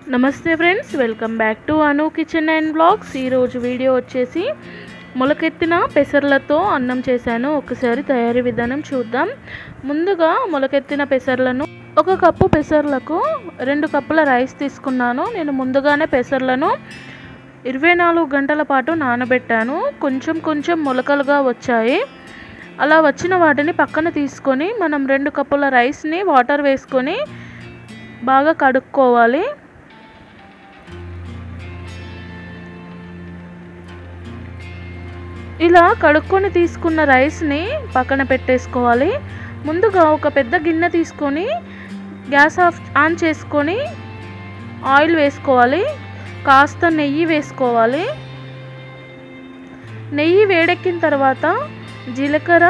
నమస్తే friends welcome back to Anu kitchen and blogs ఈరోజు video వచ్చేసి మొలకెత్తిన పెసర్లతో అన్నం చేశాను ఒకసారి తయారీ విధానం చూద్దాం ముందుగా మొలకెత్తిన పెసర్లను ఒక కప్పు పెసర్లకు రెండు కప్పుల రైస్ తీసుకున్నాను నేను ముందుగానే పెసర్లను ఇరవై నాలుగు గంటల పాటు నానబెట్టాను కొంచెం కొంచెం మొలకలుగా వచ్చాయి అలా వచ్చిన వాటిని పక్కన తీసుకొని మనం రెండు కప్పుల రైస్ని వాటర్ వేసుకొని బాగా కడుక్కోవాలి ఇలా కడుక్కొని తీసుకున్న రైస్ని పక్కన పెట్టేసుకోవాలి ముందుగా ఒక పెద్ద గిన్నె తీసుకొని గ్యాస్ ఆఫ్ ఆన్ చేసుకొని ఆయిల్ వేసుకోవాలి కాస్త నెయ్యి వేసుకోవాలి నెయ్యి వేడెక్కిన తర్వాత జీలకర్ర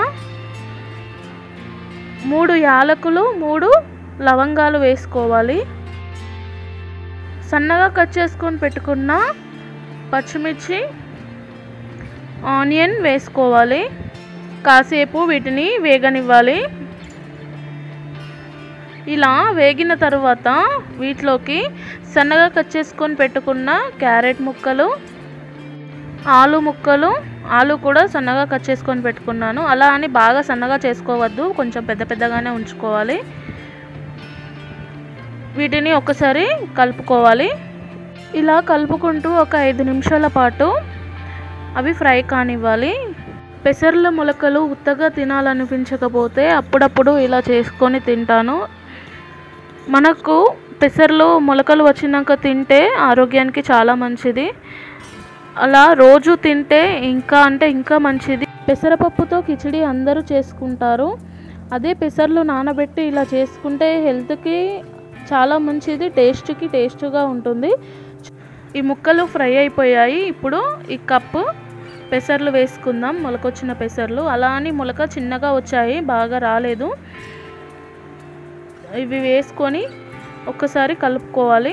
మూడు యాలకులు మూడు లవంగాలు వేసుకోవాలి సన్నగా కట్ చేసుకొని పెట్టుకున్న పచ్చిమిర్చి ఆనియన్ వేసుకోవాలి కాసేపు వీటిని వేగనివ్వాలి ఇలా వేగిన తర్వాత వీటిలోకి సన్నగా కట్ చేసుకొని పెట్టుకున్న క్యారెట్ ముక్కలు ఆలు ముక్కలు ఆలు కూడా సన్నగా కట్ చేసుకొని పెట్టుకున్నాను అలా అని బాగా సన్నగా చేసుకోవద్దు కొంచెం పెద్ద పెద్దగానే ఉంచుకోవాలి వీటిని ఒకసారి కలుపుకోవాలి ఇలా కలుపుకుంటూ ఒక ఐదు నిమిషాల పాటు అవి ఫ్రై కానివ్వాలి పెసర్ల మొలకలు ఉత్తగా తినాలనిపించకపోతే అప్పుడప్పుడు ఇలా చేసుకొని తింటాను మనకు పెసర్లు మొలకలు వచ్చినాక తింటే ఆరోగ్యానికి చాలా మంచిది అలా రోజు తింటే ఇంకా అంటే ఇంకా మంచిది పెసరపప్పుతో కిచిడి అందరూ చేసుకుంటారు అదే పెసర్లు నానబెట్టి ఇలా చేసుకుంటే హెల్త్కి చాలా మంచిది టేస్ట్కి టేస్ట్గా ఉంటుంది ఈ ముక్కలు ఫ్రై అయిపోయాయి ఇప్పుడు ఈ కప్పు పెసర్లు వేసుకుందాం మొలకొచ్చిన పెసర్లు అలా అని మొలక చిన్నగా వచ్చాయి బాగా రాలేదు ఇవి వేసుకొని ఒక్కసారి కలుపుకోవాలి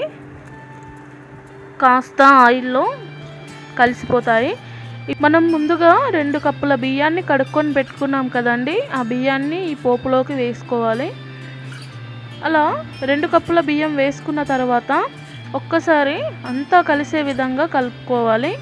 కాస్త ఆయిల్లో కలిసిపోతాయి మనం ముందుగా రెండు కప్పుల బియ్యాన్ని కడుక్కొని పెట్టుకున్నాం కదండి ఆ బియ్యాన్ని ఈ పోపులోకి వేసుకోవాలి అలా రెండు కప్పుల బియ్యం వేసుకున్న తర్వాత ఒక్కసారి అంతా కలిసే విధంగా కలుపుకోవాలి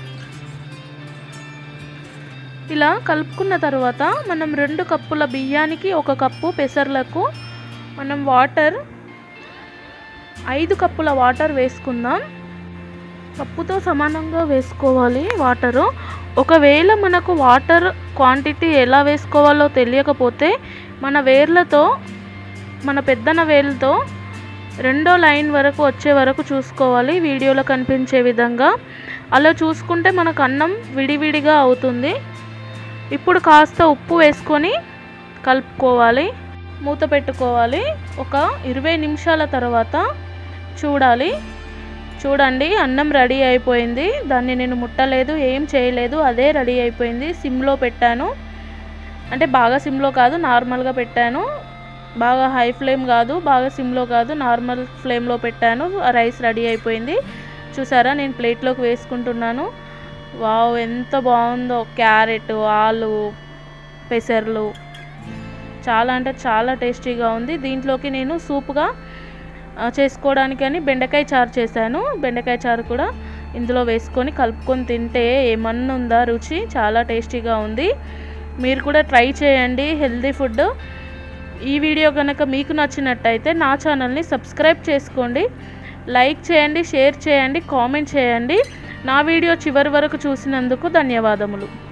ఇలా కలుపుకున్న తర్వాత మనం రెండు కప్పుల బియ్యానికి ఒక కప్పు పెసర్లకు మనం వాటర్ ఐదు కప్పుల వాటర్ వేసుకుందాం కప్పుతో సమానంగా వేసుకోవాలి వాటరు ఒకవేళ మనకు వాటర్ క్వాంటిటీ ఎలా వేసుకోవాలో తెలియకపోతే మన వేర్లతో మన పెద్దన వేలుతో రెండో లైన్ వరకు వచ్చే వరకు చూసుకోవాలి వీడియోలో కనిపించే విధంగా అలా చూసుకుంటే మనకు అన్నం విడివిడిగా అవుతుంది ఇప్పుడు కాస్త ఉప్పు వేసుకొని కలుపుకోవాలి మూత పెట్టుకోవాలి ఒక ఇరవై నిమిషాల తర్వాత చూడాలి చూడండి అన్నం రెడీ అయిపోయింది దాన్ని నేను ముట్టలేదు ఏం చేయలేదు అదే రెడీ అయిపోయింది సిమ్లో పెట్టాను అంటే బాగా సిమ్లో కాదు నార్మల్గా పెట్టాను బాగా హై ఫ్లేమ్ కాదు బాగా సిమ్లో కాదు నార్మల్ ఫ్లేమ్లో పెట్టాను రైస్ రెడీ అయిపోయింది చూసారా నేను ప్లేట్లోకి వేసుకుంటున్నాను వావ్ ఎంత బాగుందో క్యారెట్ ఆలు పెసర్లు చాలా అంటే చాలా టేస్టీగా ఉంది దీంట్లోకి నేను సూప్గా చేసుకోవడానికని బెండకాయ చారు చేశాను బెండకాయ చారు కూడా ఇందులో వేసుకొని కలుపుకొని తింటే ఏమన్నా ఉందా రుచి చాలా టేస్టీగా ఉంది మీరు కూడా ట్రై చేయండి హెల్దీ ఫుడ్ ఈ వీడియో కనుక మీకు నచ్చినట్టయితే నా ఛానల్ని సబ్స్క్రైబ్ చేసుకోండి లైక్ చేయండి షేర్ చేయండి కామెంట్ చేయండి నా వీడియో చివరి వరకు చూసినందుకు ధన్యవాదములు